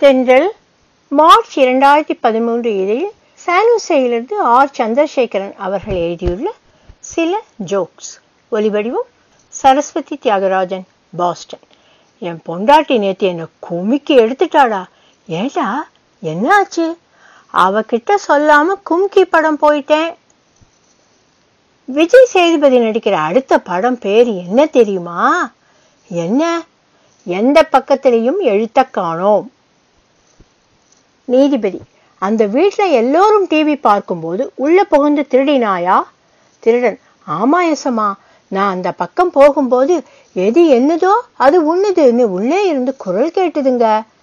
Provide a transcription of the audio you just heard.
தென்றல் மார்ச் இரண்டாயிரத்தி பதிமூன்று இதில் சானுசையிலிருந்து ஆர் சந்திரசேகரன் அவர்கள் எழுதியுள்ள சில ஜோக்ஸ் ஒலிவடிவம் சரஸ்வதி தியாகராஜன் பாஸ்டன் என் பொண்டாட்டி நேத்து என்னை குமிக்கி எடுத்துட்டாடா ஏடா என்ன ஆச்சு அவகிட்ட சொல்லாம கும்கி படம் போயிட்டேன் விஜய் சேதுபதி நடிக்கிற அடுத்த படம் பேர் என்ன தெரியுமா என்ன எந்த பக்கத்திலையும் எழுத்த காணோம் நீதிபதி அந்த வீட்ல எல்லோரும் டிவி பார்க்கும்போது உள்ள புகுந்து திருடினாயா திருடன் ஆமா எசமா நான் அந்த பக்கம் போகும்போது எது என்னதோ அது உண்ணுதுன்னு உள்ளே இருந்து குரல் கேட்டுதுங்க